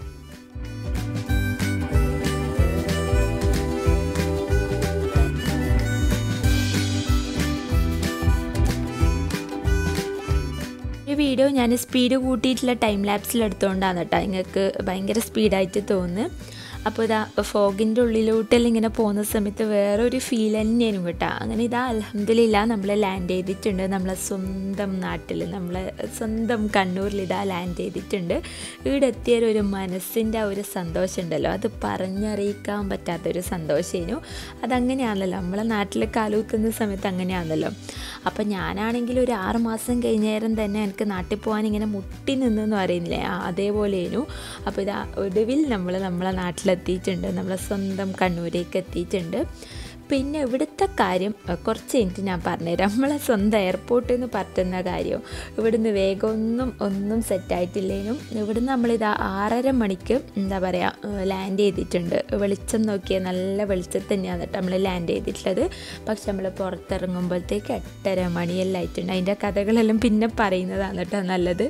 Speaker 3: ഈ വീഡിയോ ഞാൻ സ്പീഡ് കൂട്ടിയിട്ടുള്ള ടൈം ലാപ്സിൽ എടുത്തുകൊണ്ടാണ് കേട്ടോ നിങ്ങൾക്ക് ഭയങ്കര സ്പീഡായിട്ട് തോന്നുന്നു അപ്പോൾ ഇതാ ഫോഗിൻ്റെ ഉള്ളിലോട്ടെല്ലാം ഇങ്ങനെ പോകുന്ന സമയത്ത് വേറൊരു ഫീൽ തന്നെയാണ് കേട്ടോ അങ്ങനെ ഇതാ അലഹമില്ല നമ്മൾ ലാൻഡ് ചെയ്തിട്ടുണ്ട് നമ്മളെ സ്വന്തം നാട്ടിൽ നമ്മളെ സ്വന്തം കണ്ണൂരിൽ ഇതാ ലാൻഡ് ചെയ്തിട്ടുണ്ട് ഇവിടെ എത്തിയൊരു ഒരു മനസ്സിൻ്റെ ആ ഒരു സന്തോഷം ഉണ്ടല്ലോ അത് പറഞ്ഞറിയിക്കാൻ പറ്റാത്തൊരു സന്തോഷമായിരുന്നു അതങ്ങനെയാണല്ലോ നമ്മളെ നാട്ടിൽ കാലൂത്തുന്ന സമയത്ത് അങ്ങനെയാണല്ലോ അപ്പം ഞാനാണെങ്കിൽ ഒരു ആറ് മാസം കഴിഞ്ഞേരം തന്നെ എനിക്ക് നാട്ടിൽ പോകാൻ ഇങ്ങനെ മുട്ടി നിന്നെന്ന് പറയുന്നില്ലേ ആ അതേപോലെയായിരുന്നു അപ്പോൾ ഇതാ ഒടുവിൽ നമ്മൾ നമ്മളെ നാട്ടിലെത്തിയിട്ടുണ്ട് നമ്മളെ സ്വന്തം കണ്ണൂരേക്ക് എത്തിയിട്ടുണ്ട് പിന്നെ ഇവിടുത്തെ കാര്യം കുറച്ച് കഴിഞ്ഞിട്ട് ഞാൻ പറഞ്ഞുതരാം നമ്മളെ സ്വന്തം എയർപോർട്ടിൽ നിന്ന് പറ്റുന്ന കാര്യം ഇവിടുന്ന് വേഗമൊന്നും ഒന്നും സെറ്റായിട്ടില്ലേനും ഇവിടുന്ന് നമ്മളിതാ ആറര മണിക്ക് എന്താ പറയുക ലാൻഡ് ചെയ്തിട്ടുണ്ട് വെളിച്ചം നോക്കിയാൽ നല്ല വെളിച്ചത്ത് തന്നെയാണ് കേട്ടോ നമ്മൾ ലാൻഡ് ചെയ്തിട്ടുള്ളത് പക്ഷെ നമ്മൾ പുറത്തിറങ്ങുമ്പോഴത്തേക്ക് എട്ടര മണിയെല്ലാം ആയിട്ടുണ്ട് അതിൻ്റെ കഥകളെല്ലാം പിന്നെ പറയുന്നതാണ് കേട്ടോ നല്ലത്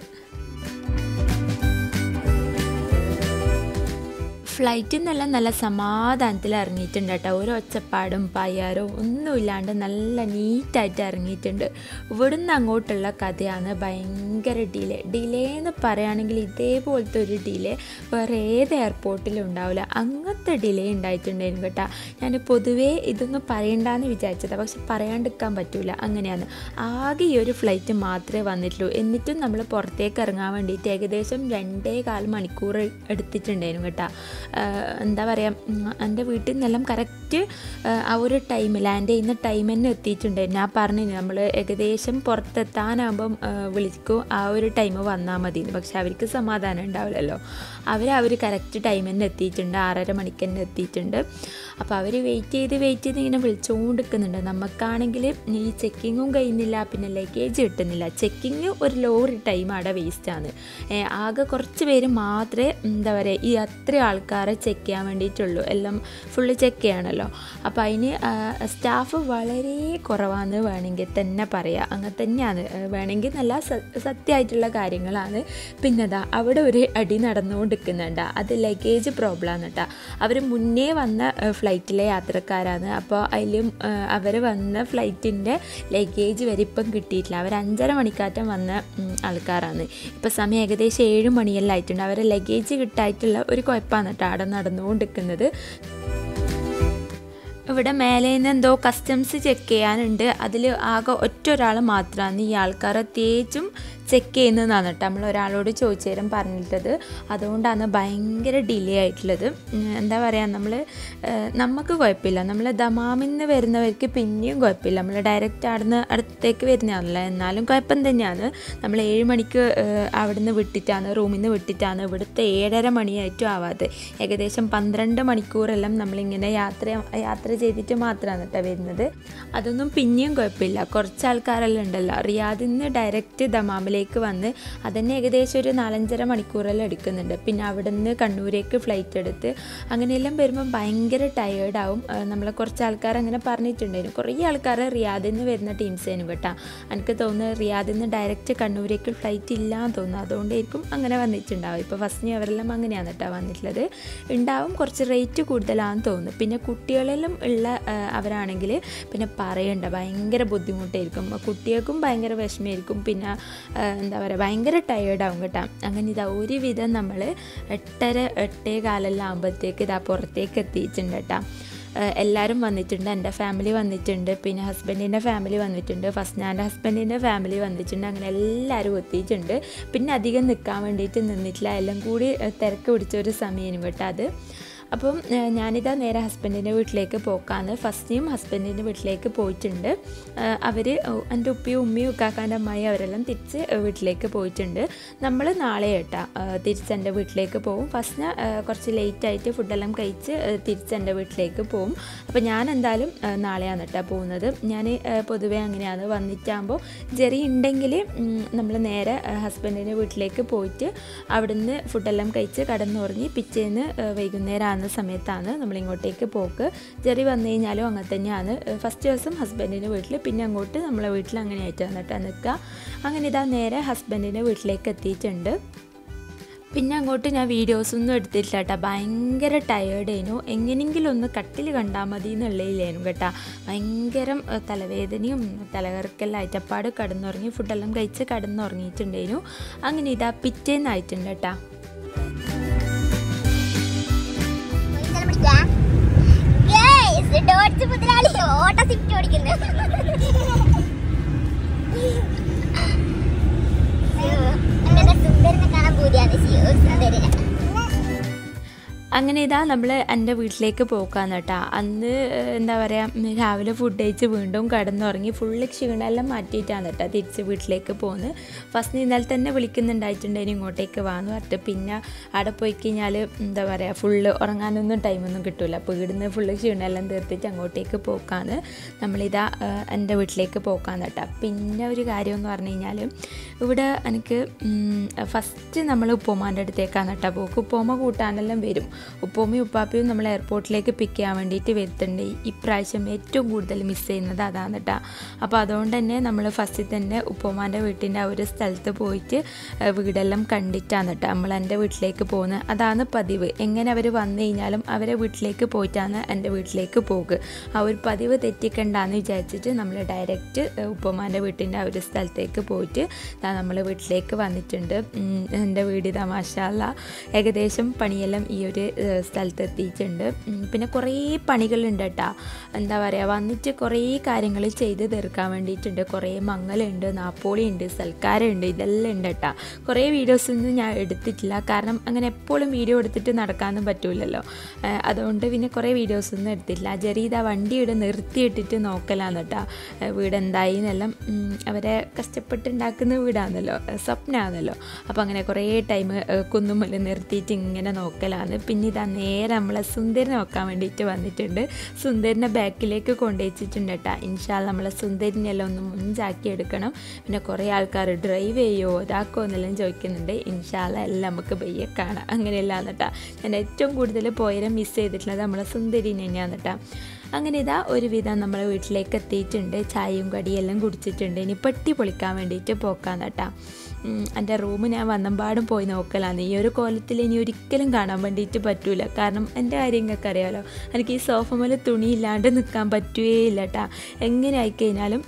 Speaker 3: ഫ്ലൈറ്റിൽ നിന്നെല്ലാം നല്ല സമാധാനത്തിൽ ഇറങ്ങിയിട്ടുണ്ട് കേട്ടോ ഒരു ഒച്ചപ്പാടും പയ്യാരോ ഒന്നുമില്ലാണ്ട് നല്ല നീറ്റായിട്ട് ഇറങ്ങിയിട്ടുണ്ട് ഇവിടുന്ന് അങ്ങോട്ടുള്ള കഥയാണ് ഭയങ്കര ഡിലേ ഡിലേ എന്ന് പറയുകയാണെങ്കിൽ ഇതേപോലത്തെ ഒരു ഡിലേ വേറെ ഏത് എയർപോർട്ടിലും ഉണ്ടാവില്ല അങ്ങനത്തെ ഡിലേ ഉണ്ടായിട്ടുണ്ടായിരുന്നു കേട്ടോ ഞാൻ പൊതുവേ ഇതൊന്നും പറയണ്ടെന്ന് വിചാരിച്ചതാണ് പക്ഷെ പറയാണ്ടിരിക്കാൻ പറ്റില്ല അങ്ങനെയാണ് ആകെ ഈ ഒരു ഫ്ലൈറ്റ് മാത്രമേ വന്നിട്ടുള്ളൂ എന്നിട്ടും നമ്മൾ പുറത്തേക്ക് ഇറങ്ങാൻ വേണ്ടിയിട്ട് ഏകദേശം രണ്ടേ കാൽ മണിക്കൂർ എടുത്തിട്ടുണ്ടായിരുന്നു കേട്ടോ എന്താ പറയുക എൻ്റെ വീട്ടിൽ നിന്നെല്ലാം കറക്റ്റ് ആ ഒരു ടൈം ലാൻഡ് ചെയ്യുന്ന ടൈം തന്നെ എത്തിയിട്ടുണ്ടായിരുന്നു ഞാൻ പറഞ്ഞു നമ്മൾ ഏകദേശം പുറത്തെത്താനാകുമ്പം വിളിക്കും ആ ഒരു ടൈം വന്നാൽ മതി പക്ഷെ അവർക്ക് സമാധാനം ഉണ്ടാവില്ലല്ലോ അവർ അവർ കറക്റ്റ് ടൈം തന്നെ എത്തിയിട്ടുണ്ട് ആറര മണിക്ക് തന്നെ എത്തിയിട്ടുണ്ട് അപ്പോൾ അവർ വെയിറ്റ് ചെയ്ത് വെയിറ്റ് ചെയ്ത് ഇങ്ങനെ വിളിച്ചുകൊണ്ടിരിക്കുന്നുണ്ട് നമുക്കാണെങ്കിൽ ഈ ചെക്കിങ്ങും കഴിയുന്നില്ല പിന്നെ ലഗേജ് കിട്ടുന്നില്ല ചെക്കിങ് ഒരു ലോറി ടൈം അവിടെ വേസ്റ്റാണ് ആകെ കുറച്ച് പേര് മാത്രമേ എന്താ പറയുക ഈ അത്ര ആൾക്കാരെ ചെക്ക് ചെയ്യാൻ വേണ്ടിയിട്ടുള്ളൂ എല്ലാം ഫുള്ള് ചെക്ക് ചെയ്യണമല്ലോ അപ്പോൾ അതിന് സ്റ്റാഫ് വളരെ കുറവാണെന്ന് വേണമെങ്കിൽ തന്നെ പറയാം അങ്ങനെ തന്നെയാണ് വേണമെങ്കിൽ നല്ല സത്യമായിട്ടുള്ള കാര്യങ്ങളാണ് പിന്നെ അതാ അവിടെ ഒരു അടി നടന്നുകൊണ്ടിരിക്കുന്നുണ്ട് അത് ലഗേജ് പ്രോബ്ലമാണ് കേട്ടോ അവർ മുന്നേ വന്ന ഫ്ലൈറ്റിലെ യാത്രക്കാരാണ് അപ്പോൾ അതിലും അവർ വന്ന ഫ്ലൈറ്റിൻ്റെ ലഗേജ് വരെ ഇപ്പം കിട്ടിയിട്ടില്ല അവർ അഞ്ചര മണിക്കാറ്റം വന്ന ആൾക്കാരാണ് ഇപ്പോൾ സമയം ഏകദേശം ഏഴ് മണിയെല്ലാം ആയിട്ടുണ്ട് അവരെ ലഗേജ് കിട്ടായിട്ടുള്ള ഒരു കുഴപ്പമാണ് കേട്ടോ അവിടെ നടന്നുകൊണ്ടിരിക്കുന്നത് ഇവിടെ മേലെ നിന്ന് എന്തോ കസ്റ്റംസ് ചെക്ക് ചെയ്യാനുണ്ട് അതിൽ ആകെ ഒറ്റ ഒരാൾ മാത്രമാണ് ഈ ആൾക്കാരെ തേച്ചും ചെക്ക് ചെയ്യുന്നതാണ് കേട്ടോ നമ്മൾ ഒരാളോട് ചോദിച്ചു തരാൻ പറഞ്ഞിട്ടത് അതുകൊണ്ടാണ് ഭയങ്കര ഡിലേ ആയിട്ടുള്ളത് എന്താ പറയുക നമ്മൾ നമുക്ക് കുഴപ്പമില്ല നമ്മൾ ദമാമിൽ നിന്ന് വരുന്നവർക്ക് പിന്നെയും കുഴപ്പമില്ല നമ്മൾ ഡയറക്റ്റ് അവിടുന്ന് അടുത്തേക്ക് വരുന്നതാണല്ലോ എന്നാലും കുഴപ്പം തന്നെയാണ് നമ്മൾ ഏഴ് മണിക്ക് അവിടുന്ന് വിട്ടിട്ടാണ് റൂമിൽ നിന്ന് വിട്ടിട്ടാണ് ഇവിടുത്തെ ഏഴര മണിയായിട്ടും ആവാതെ ഏകദേശം പന്ത്രണ്ട് മണിക്കൂറെല്ലാം നമ്മളിങ്ങനെ യാത്ര യാത്ര ചെയ്തിട്ട് മാത്രമാണ് കേട്ടോ വരുന്നത് അതൊന്നും പിന്നെയും കുഴപ്പമില്ല കുറച്ച് ആൾക്കാരെല്ലാം ഉണ്ടല്ലോ റിയാദിൽ നിന്ന് ഡയറക്റ്റ് ദമാമിലേക്ക് കണ്ണൂരേക്ക് വന്ന് അതന്നെ ഏകദേശം ഒരു നാലഞ്ചര മണിക്കൂറെല്ലാം എടുക്കുന്നുണ്ട് പിന്നെ അവിടെ നിന്ന് കണ്ണൂരേക്ക് ഫ്ലൈറ്റ് എടുത്ത് അങ്ങനെയെല്ലാം വരുമ്പോൾ ഭയങ്കര ടയേർഡാവും നമ്മളെ കുറച്ച് ആൾക്കാർ അങ്ങനെ പറഞ്ഞിട്ടുണ്ടായിരുന്നു കുറേ ആൾക്കാർ റിയാദിൽ നിന്ന് വരുന്ന ടീംസേനും കേട്ടോ എനിക്ക് തോന്നുന്നത് റിയാദിൽ നിന്ന് ഡയറക്റ്റ് കണ്ണൂരേക്ക് ഫ്ലൈറ്റ് ഇല്ലാന്ന് തോന്നുന്നു അതുകൊണ്ടായിരിക്കും അങ്ങനെ വന്നിട്ടുണ്ടാവും ഇപ്പോൾ ഫസ്റ്റ് അവരെല്ലാം അങ്ങനെയാണ് കേട്ടോ വന്നിട്ടുള്ളത് ഉണ്ടാവും കുറച്ച് റേറ്റ് കൂടുതലാണെന്ന് തോന്നുന്നു പിന്നെ കുട്ടികളെല്ലാം ഉള്ള അവരാണെങ്കിൽ പിന്നെ പറയണ്ട ഭയങ്കര ബുദ്ധിമുട്ടായിരിക്കും കുട്ടികൾക്കും ഭയങ്കര വിഷമമായിരിക്കും പിന്നെ എന്താ പറയുക ഭയങ്കര ടയേർഡാവും കേട്ടോ അങ്ങനെ ഇതാ ഒരുവിധം നമ്മൾ എട്ടര എട്ടേ കാലെല്ലാം ആകുമ്പോഴത്തേക്ക് ഇതാ പുറത്തേക്ക് എത്തിയിട്ടുണ്ട് കേട്ടോ എല്ലാവരും വന്നിട്ടുണ്ട് എൻ്റെ ഫാമിലി വന്നിട്ടുണ്ട് പിന്നെ ഹസ്ബൻഡിൻ്റെ ഫാമിലി വന്നിട്ടുണ്ട് ഫസ്റ്റ് ഞാൻ ഹസ്ബൻഡിൻ്റെ ഫാമിലി വന്നിട്ടുണ്ട് അങ്ങനെ എല്ലാവരും എത്തിയിട്ടുണ്ട് പിന്നെ അധികം നിൽക്കാൻ വേണ്ടിയിട്ട് നിന്നിട്ടില്ല എല്ലാം കൂടി തിരക്ക് പിടിച്ച ഒരു സമയം കേട്ടോ അത് അപ്പം ഏ, ഞാനിതാ നേരെ ഹസ്ബൻഡിൻ്റെ വീട്ടിലേക്ക് പോക്കാന്ന് ഫസ്റ്റിയും ഹസ്ബൻഡിൻ്റെ വീട്ടിലേക്ക് പോയിട്ടുണ്ട് അവർ എൻ്റെ ഉപ്പിയും ഉമ്മയും ഉക്കാക്കാൻ്റെ അമ്മായി അവരെല്ലാം തിരിച്ച് വീട്ടിലേക്ക് പോയിട്ടുണ്ട് നമ്മൾ നാളെ കേട്ടാ തിരിച്ച് എൻ്റെ വീട്ടിലേക്ക് പോകും ഫസ്റ്റ് ഞാൻ കുറച്ച് ലേറ്റ് ആയിട്ട് ഫുഡെല്ലാം കഴിച്ച് ഏ, തിരിച്ച് എൻ്റെ വീട്ടിലേക്ക് പോകും അപ്പോൾ ഞാൻ എന്തായാലും ഏ, നാളെയാണ് കേട്ടോ പോകുന്നത് ഞാൻ പൊതുവേ അങ്ങനെയാണ് വന്നിട്ടാകുമ്പോൾ ജെറി ഉണ്ടെങ്കിൽ നമ്മൾ നേരെ ഹസ്ബൻഡിൻ്റെ വീട്ടിലേക്ക് പോയിട്ട് അവിടുന്ന് ഫുഡെല്ലാം കഴിച്ച് കടന്നുറങ്ങി പിറ്റേന്ന് ഏ, വൈകുന്നേരം ആകുന്ന സമയത്താണ് നമ്മൾ ഇങ്ങോട്ടേക്ക് പോക്ക് ജെറി വന്നു കഴിഞ്ഞാലും അങ്ങനെ തന്നെയാണ് ഫസ്റ്റ് ദിവസം ഹസ്ബൻഡിൻ്റെ വീട്ടിൽ പിന്നെ അങ്ങോട്ട് നമ്മളെ വീട്ടിൽ അങ്ങനെ ആയിട്ടാണ് കേട്ടോ നിൽക്കുക അങ്ങനെ ഇതാ നേരെ ഹസ്ബൻഡിൻ്റെ വീട്ടിലേക്ക് എത്തിയിട്ടുണ്ട് പിന്നെ അങ്ങോട്ട് ഞാൻ വീഡിയോസൊന്നും എടുത്തിട്ടില്ല കേട്ടോ ഭയങ്കര ടയേർഡേനു എങ്ങനെയെങ്കിലും ഒന്ന് കട്ടിൽ കണ്ടാൽ മതി എന്നുള്ളതിലേനു കേട്ടോ ഭയങ്കര ഏഹ്, തലവേദനയും തലകറക്കെല്ലാം ആയിട്ടപ്പാട് കടന്നുറങ്ങി ഫുഡെല്ലാം കഴിച്ച് കടന്നുറങ്ങിയിട്ടുണ്ടേനു അങ്ങനെ ഇതാ പിറ്റേന്നായിട്ടുണ്ട് കേട്ടോ
Speaker 4: ഇതെല്ലാം പിടിക്കാം. Guys, ഡോട്ട്സ് മുതലാളി ഓട്ട സിറ്റ് ഓടിക്കുന്നു അങ്ങനെ സുന്ദരനെ കാണാൻ പൂതിയാണ് ശിവ സുന്ദരനെ
Speaker 3: അങ്ങനെ ഇതാ നമ്മൾ എൻ്റെ വീട്ടിലേക്ക് പോക്കാന്ന് കേട്ടോ അന്ന് ഏഹ്, എന്താ പറയുക രാവിലെ ഫുഡ് കഴിച്ച് വീണ്ടും കിടന്നുറങ്ങി ഫുള്ള് ക്ഷീണമെല്ലാം മാറ്റിയിട്ടാണ് കേട്ടോ തിരിച്ച് വീട്ടിലേക്ക് പോകുന്നത് ഫസ്റ്റ് ഇന്നലെ തന്നെ വിളിക്കുന്നുണ്ടായിട്ടുണ്ടെങ്കിൽ ഇങ്ങോട്ടേക്ക് വാന്ന് പറഞ്ഞിട്ട് പിന്നെ അവിടെ പോയി കഴിഞ്ഞാൽ എന്താ പറയുക ഫുള്ള് ഉറങ്ങാനൊന്നും ടൈമൊന്നും കിട്ടില്ല അപ്പോൾ ഇവിടുന്ന് ഫുള്ള് ക്ഷീണമെല്ലാം തീർത്തിട്ട് അങ്ങോട്ടേക്ക് പോക്കാണ് നമ്മളിതാ ഏഹ്, എൻ്റെ വീട്ടിലേക്ക് പോക്കാന്ന് കേട്ടോ പിന്നെ ഒരു കാര്യം എന്ന് പറഞ്ഞു കഴിഞ്ഞാൽ ഇവിടെ എനിക്ക് ഫസ്റ്റ് നമ്മൾ ഉപ്പുമാൻ്റെ അടുത്തേക്കാണ് കേട്ടോ പോക്ക് ഉപ്പുമ കൂട്ടാനെല്ലാം വരും ഉപ്പുമ്മയും ഉപ്പാപ്പയും നമ്മൾ എയർപോർട്ടിലേക്ക് പിക്ക് ചെയ്യാൻ വേണ്ടിയിട്ട് വരുത്തുന്നുണ്ട് ഇപ്രാവശ്യം ഏറ്റവും കൂടുതൽ മിസ് ചെയ്യുന്നത് അതാണ് കേട്ടോ അപ്പോൾ അതുകൊണ്ട് തന്നെ നമ്മൾ ഫസ്റ്റിൽ തന്നെ ഉപ്പുമാൻ്റെ വീട്ടിൻ്റെ ആ ഒരു സ്ഥലത്ത് പോയിട്ട് ആ, വീടെല്ലാം കണ്ടിട്ടാണ് കേട്ടോ നമ്മൾ എൻ്റെ വീട്ടിലേക്ക് പോകുന്നത് അതാണ് പതിവ് എങ്ങനെ അവർ വന്നു കഴിഞ്ഞാലും അവരെ വീട്ടിലേക്ക് പോയിട്ടാണ് എൻ്റെ വീട്ടിലേക്ക് പോകുക ആ ഒരു പതിവ് തെറ്റിക്കണ്ടെന്ന് വിചാരിച്ചിട്ട് നമ്മൾ ഡയറക്റ്റ് ഉപ്പുമാൻ്റെ വീട്ടിൻ്റെ ആ ഒരു സ്ഥലത്തേക്ക് പോയിട്ട് നമ്മൾ വീട്ടിലേക്ക് വന്നിട്ടുണ്ട് ഉം, എൻ്റെ വീട് ഇതാ മാഷാല്ല ഏകദേശം പണിയെല്ലാം ഈ ഒരു ഏഹ്, സ്ഥലത്ത് എത്തിയിട്ടുണ്ട് ഉം, പിന്നെ കുറേ പണികളുണ്ട് കേട്ടോ എന്താ പറയുക വന്നിട്ട് കുറേ കാര്യങ്ങൾ ചെയ്ത് തീർക്കാൻ വേണ്ടിയിട്ടുണ്ട് കുറേ മങ്ങലുണ്ട് നാപ്പോളി ഉണ്ട് സൽക്കാരമുണ്ട് ഇതെല്ലാം ഉണ്ട് കേട്ടോ കുറേ വീഡിയോസൊന്നും ഞാൻ എടുത്തിട്ടില്ല കാരണം അങ്ങനെ എപ്പോഴും വീഡിയോ എടുത്തിട്ട് നടക്കാനൊന്നും പറ്റൂലല്ലോ ഏഹ്, അതുകൊണ്ട് പിന്നെ കുറേ വീഡിയോസൊന്നും എടുത്തിട്ടില്ല ജെറീത വണ്ടി ഇവിടെ നിർത്തിയിട്ടിട്ട് നോക്കലാന്ന് കേട്ടോ ഏഹ്, വീട് എന്തായി എന്നെല്ലാം ഉം, അവരെ കഷ്ടപ്പെട്ടുണ്ടാക്കുന്ന വീടാണല്ലോ ഏഹ്, സ്വപ്നമാണല്ലോ അപ്പോൾ അങ്ങനെ കുറേ ടൈം കുന്നുമ്മൽ നിർത്തിയിട്ട് ഇങ്ങനെ നോക്കലാണ് പിന്നെ ഇതാ നേരെ നമ്മളെ സുന്ദരനെ നോക്കാൻ വേണ്ടിയിട്ട് വന്നിട്ടുണ്ട് സുന്ദരനെ ബാക്കിലേക്ക് കൊണ്ടുവച്ചിട്ടുണ്ട് കേട്ടോ ഇൻഷാല് നമ്മളെ സുന്ദരിനെല്ലാം ഒന്ന് മുഞ്ചാക്കി എടുക്കണം പിന്നെ കുറേ ആൾക്കാർ ഡ്രൈവ് ചെയ്യോ ഇതാക്കോ എന്നെല്ലാം ചോദിക്കുന്നുണ്ട് ഇൻഷാല്ല എല്ലാം നമുക്ക് ബയ്യെ കാണാം അങ്ങനെയല്ലാന്ന് കേട്ടോ ഞാൻ ഏറ്റവും കൂടുതൽ പോയരം മിസ് ചെയ്തിട്ടുള്ളത് നമ്മളെ സുന്ദരിനെ തന്നെയാണ് കേട്ടോ അങ്ങനെ ഇതാ ഒരുവിധം നമ്മളെ വീട്ടിലേക്ക് എത്തിയിട്ടുണ്ട് ചായയും കടിയെല്ലാം കുടിച്ചിട്ടുണ്ട് ഇനി പെട്ടി പൊളിക്കാൻ വേണ്ടിയിട്ട് പോക്കാന്ന് കേട്ടോ എൻ്റെ റൂം ഞാൻ വന്നമ്പാടും പോയി നോക്കലാണ് ഈ ഒരു കോലത്തിൽ ഇനി ഒരിക്കലും കാണാൻ വേണ്ടിയിട്ട് പറ്റൂല കാരണം എൻ്റെ കാര്യം നിങ്ങൾക്ക് അറിയാമല്ലോ എനിക്ക് ഈ സോഫ മേലെ തുണിയില്ലാണ്ട് നിൽക്കാൻ പറ്റുകയില്ല കേട്ടോ എങ്ങനെ ആയിക്കഴിഞ്ഞാലും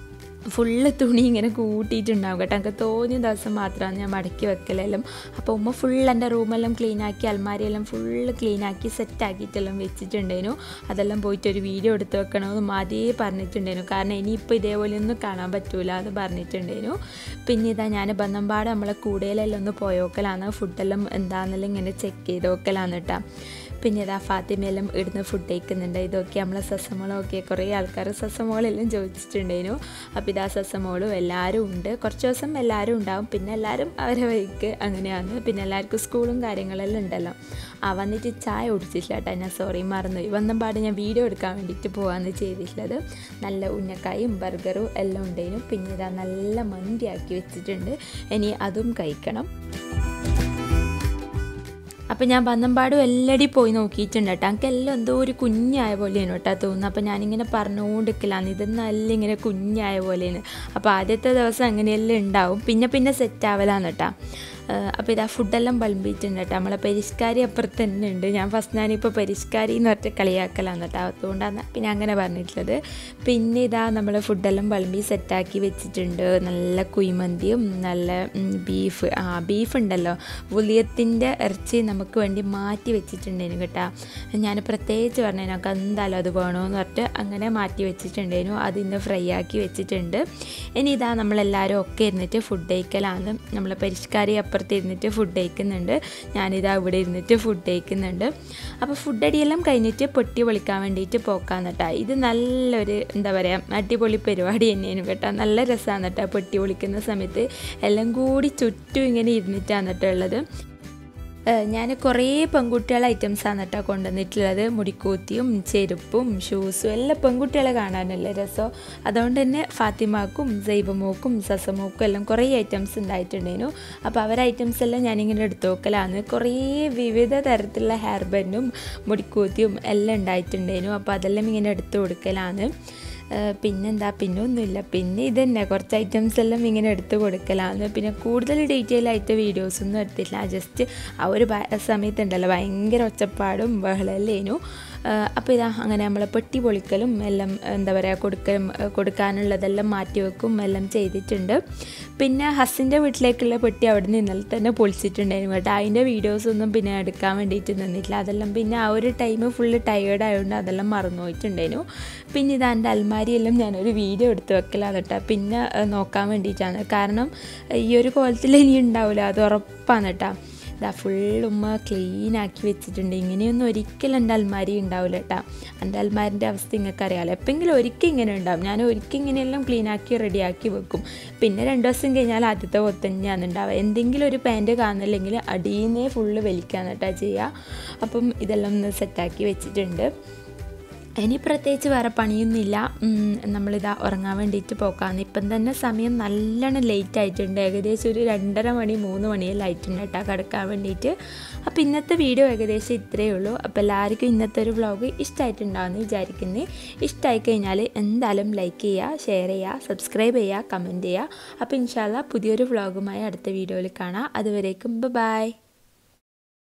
Speaker 3: ഫുള്ള് തുണി ഇങ്ങനെ കൂട്ടിയിട്ടുണ്ടാവും കേട്ടോ എനിക്ക് തോന്നിയ ദിവസം മാത്രമാണ് ഞാൻ മടക്കി വെക്കലെല്ലാം അപ്പോൾ ഉമ്മ ഫുൾ എൻ്റെ റൂമെല്ലാം ക്ലീനാക്കി അൽമാരിയെല്ലാം ഫുള്ള് ക്ലീനാക്കി സെറ്റാക്കിയിട്ടെല്ലാം വെച്ചിട്ടുണ്ടേനു അതെല്ലാം പോയിട്ട് ഒരു വീഡിയോ എടുത്ത് വെക്കണമെന്ന് മതിയേ പറഞ്ഞിട്ടുണ്ടേനു കാരണം ഇനിയിപ്പോൾ ഇതേപോലെ ഒന്നും കാണാൻ പറ്റൂല എന്ന് പറഞ്ഞിട്ടുണ്ടേനു പിന്നെ ഇതാ ഞാൻ ബന്ധംപാട് നമ്മളെ കൂടയിലെല്ലാം ഒന്ന് പോയോക്കലാണ് ഫുഡെല്ലാം എന്താണെന്നെല്ലാം ഇങ്ങനെ ചെക്ക് ചെയ്ത് നോക്കലാണ് കേട്ടോ പിന്നെ ഇതാ ഫാത്തിമയെല്ലാം ഇടുന്ന് ഫുഡ് കഴിക്കുന്നുണ്ട് ഇതൊക്കെ നമ്മളെ സസമോളൊക്കെ കുറേ ആൾക്കാർ സസമോളെല്ലാം ചോദിച്ചിട്ടുണ്ടേനു അപ്പോൾ ഇതാ സസമോളും എല്ലാവരും ഉണ്ട് കുറച്ച് ദിവസം എല്ലാവരും ഉണ്ടാവും പിന്നെ എല്ലാവരും അവരെ വഴിക്ക് അങ്ങനെയാണ് പിന്നെ എല്ലാവർക്കും സ്കൂളും കാര്യങ്ങളെല്ലാം ഉണ്ടല്ലോ ആ വന്നിട്ട് ചായ കുടിച്ചിട്ടില്ല കേട്ടോ ഞാൻ സോറി മറന്നുപോയി വന്നപാട് ഞാൻ വീഡിയോ എടുക്കാൻ വേണ്ടിയിട്ട് പോകാമെന്ന് ചെയ്തിട്ടുള്ളത് നല്ല ഉന്നക്കായും ബർഗറും എല്ലാം ഉണ്ടായിരുന്നു പിന്നെ ഇതാ നല്ല മന്തിയാക്കി വെച്ചിട്ടുണ്ട് ഇനി അതും കഴിക്കണം അപ്പം ഞാൻ പന്നമ്പാടും എല്ലടി പോയി നോക്കിയിട്ടുണ്ട് കേട്ടോ എനിക്ക് എല്ലാം എന്തോ ഒരു കുഞ്ഞായ പോലെയാണ് കേട്ടോ തോന്നുന്നത് അപ്പം ഞാനിങ്ങനെ പറഞ്ഞുകൊണ്ടിരിക്കലാണ് ഇത് നല്ല ഇങ്ങനെ കുഞ്ഞായ പോലെയാണ് അപ്പോൾ ആദ്യത്തെ ദിവസം അങ്ങനെയെല്ലാം ഉണ്ടാവും പിന്നെ പിന്നെ സെറ്റ് ആവലാന്ന് കേട്ടോ അപ്പോൾ ഇതാ ഫുഡെല്ലാം വിളമ്പിയിട്ടുണ്ട് കേട്ടോ നമ്മളെ പരിഷ്കാരി അപ്പുറത്ത് തന്നെ ഉണ്ട് ഞാൻ ഫസ്റ്റ് ഞാനിപ്പോൾ പരിഷ്കാരി എന്ന് പറഞ്ഞിട്ട് കളിയാക്കലാന്ന് കേട്ടോ അതുകൊണ്ടാണ് പിന്നെ അങ്ങനെ പറഞ്ഞിട്ടുള്ളത് പിന്നെ ഇതാ നമ്മൾ ഫുഡെല്ലാം വിളമ്പി സെറ്റാക്കി വെച്ചിട്ടുണ്ട് നല്ല കുഴിമന്തിയും നല്ല ബീഫ് ആ ബീഫ് ഉണ്ടല്ലോ ഉലിയത്തിൻ്റെ ഇറച്ചി നമുക്ക് വേണ്ടി മാറ്റി വെച്ചിട്ടുണ്ടേനു കേട്ടോ ഞാൻ പ്രത്യേകിച്ച് പറഞ്ഞു നമുക്ക് എന്തായാലും അത് വേണമെന്ന് പറഞ്ഞിട്ട് അങ്ങനെ മാറ്റി വെച്ചിട്ടുണ്ടേനു അതിന്ന് ഫ്രൈ ആക്കി വെച്ചിട്ടുണ്ട് ഇനി ഇതാ നമ്മളെല്ലാവരും ഒക്കെ ഇരുന്നിട്ട് ഫുഡ് കഴിക്കലാണ് നമ്മളെ പരിഷ്കാരി അപ്പുറത്ത് ഇരുന്നിട്ട് ഫുഡ് കഴിക്കുന്നുണ്ട് ഞാനിതാ ഇവിടെ ഇരുന്നിട്ട് ഫുഡ് കഴിക്കുന്നുണ്ട് അപ്പോൾ ഫുഡ് അടിയെല്ലാം കഴിഞ്ഞിട്ട് പൊട്ടി പൊളിക്കാൻ വേണ്ടിയിട്ട് പോക്കാന്ന് കേട്ടോ ഇത് നല്ലൊരു എന്താ പറയുക അടിപൊളി പരിപാടി തന്നെയാണ് കേട്ടോ നല്ല രസമാണ് കേട്ടോ പൊട്ടി പൊളിക്കുന്ന സമയത്ത് എല്ലാം കൂടി ചുറ്റും ഇങ്ങനെ ഇരുന്നിട്ടാണ് കേട്ടോ ഉള്ളത് ഞാൻ കുറേ പെൺകുട്ടികളെ ഐറ്റംസാണ് കേട്ടോ കൊണ്ടുവന്നിട്ടുള്ളത് മുടിക്കൂത്തിയും ചെരുപ്പും ഷൂസും എല്ലാം പെൺകുട്ടികളെ കാണാനല്ലേ രസം അതുകൊണ്ട് തന്നെ ഫാത്തിമാക്കും സൈബമോക്കും സസമോക്കും എല്ലാം കുറേ ഐറ്റംസ് ഉണ്ടായിട്ടുണ്ടായിരുന്നു അപ്പോൾ അവരെ ഐറ്റംസ് എല്ലാം ഞാനിങ്ങനെ എടുത്തു നോക്കലാണ് കുറേ വിവിധ തരത്തിലുള്ള ഹെയർ ബാൻഡും മുടിക്കൂത്തിയും എല്ലാം ഉണ്ടായിട്ടുണ്ടായിരുന്നു അപ്പോൾ അതെല്ലാം ഇങ്ങനെ എടുത്തു കൊടുക്കലാണ് പിന്നെന്താ പിന്നെ ഒന്നുമില്ല പിന്നെ ഇത് തന്നെ കുറച്ച് ഐറ്റംസ് എല്ലാം ഇങ്ങനെ എടുത്ത് കൊടുക്കലാണ് പിന്നെ കൂടുതൽ ഡീറ്റെയിൽ ആയിട്ട് വീഡിയോസൊന്നും എടുത്തില്ല ജസ്റ്റ് ആ ഒരു സമയത്തുണ്ടല്ലോ ഭയങ്കര ഒച്ചപ്പാടും ബഹളല്ലേനു അപ്പോൾ ഇതാ അങ്ങനെ നമ്മൾ പെട്ടി പൊളിക്കലും എല്ലാം എന്താ പറയുക കൊടുക്കലും കൊടുക്കാനുള്ളതെല്ലാം മാറ്റി വെക്കും എല്ലാം ചെയ്തിട്ടുണ്ട് പിന്നെ ഹസ്സിൻ്റെ വീട്ടിലേക്കുള്ള പെട്ടി അവിടെ നിന്ന് ഇന്നലെ തന്നെ പൊളിച്ചിട്ടുണ്ടായിരുന്നു കേട്ടോ അതിൻ്റെ വീഡിയോസൊന്നും പിന്നെ എടുക്കാൻ വേണ്ടിയിട്ട് നിന്നിട്ടില്ല അതെല്ലാം പിന്നെ ആ ഒരു ടൈം ഫുള്ള് ടയേർഡ് ആയതുകൊണ്ട് അതെല്ലാം മറന്നു പോയിട്ടുണ്ടായിരുന്നു പിന്നെ ഇതാ എൻ്റെ അൽമാരിയെല്ലാം ഞാനൊരു വീഡിയോ എടുത്ത് വെക്കലാണ് കേട്ടോ പിന്നെ നോക്കാൻ വേണ്ടിയിട്ടാണ് കാരണം ഈ ഒരു കോലത്തിൽ ഇനി ഉണ്ടാവില്ല അത് ഉറപ്പാണ് കേട്ടോ ഇതാ ഫുൾ ഉമ്മ ക്ലീൻ ആക്കി വെച്ചിട്ടുണ്ട് ഇങ്ങനെയൊന്നും ഒരിക്കലും എൻ്റെ അൽമാരി ഉണ്ടാവില്ല കേട്ടോ എൻ്റെ അൽമാരിൻ്റെ അവസ്ഥ നിങ്ങൾക്ക് അറിയാമല്ലോ എപ്പോഴെങ്കിലും ഒരിക്കൽ ഇങ്ങനെ ഉണ്ടാവും ഞാൻ ഒരിക്കൽ ഇങ്ങനെയെല്ലാം ക്ലീൻ ആക്കി റെഡിയാക്കി വെക്കും പിന്നെ രണ്ട് ദിവസം കഴിഞ്ഞാൽ ആദ്യത്തെ പോലെ തന്നെയാണ് ഉണ്ടാവുക എന്തെങ്കിലും ഒരു പാൻറ്റ് കാണുന്നില്ലെങ്കിൽ അടിയിൽ നിന്നേ ഫുള്ള് വലിക്കാന്ന് കേട്ടോ ചെയ്യുക അപ്പം ഇതെല്ലാം ഒന്ന് സെറ്റാക്കി വെച്ചിട്ടുണ്ട് ഇനി പ്രത്യേകിച്ച് വേറെ പണിയൊന്നുമില്ല നമ്മളിതാ ഉറങ്ങാൻ വേണ്ടിയിട്ട് പോക്കാന്ന് ഇപ്പം തന്നെ സമയം നല്ലോണം ലേറ്റ് ആയിട്ടുണ്ട് ഏകദേശം ഒരു രണ്ടര മണി മൂന്ന് മണിയെല്ലാം ആയിട്ടുണ്ട് കേട്ടോ കിടക്കാൻ വേണ്ടിയിട്ട് അപ്പോൾ ഇന്നത്തെ വീഡിയോ ഏകദേശം ഇത്രയേ ഉള്ളൂ അപ്പോൾ എല്ലാവർക്കും ഇന്നത്തെ ഒരു വ്ളോഗ് ഇഷ്ടമായിട്ടുണ്ടാവുമെന്ന് വിചാരിക്കുന്നത് ഇഷ്ടമായി കഴിഞ്ഞാൽ എന്തായാലും ലൈക്ക് ചെയ്യുക ഷെയർ ചെയ്യുക സബ്സ്ക്രൈബ് ചെയ്യുക കമൻറ്റ് ചെയ്യുക അപ്പോൾ ഇൻഷാല്ല പുതിയൊരു വ്ളോഗുമായി അടുത്ത വീഡിയോയിൽ കാണാം അതുവരേക്കും ബൈ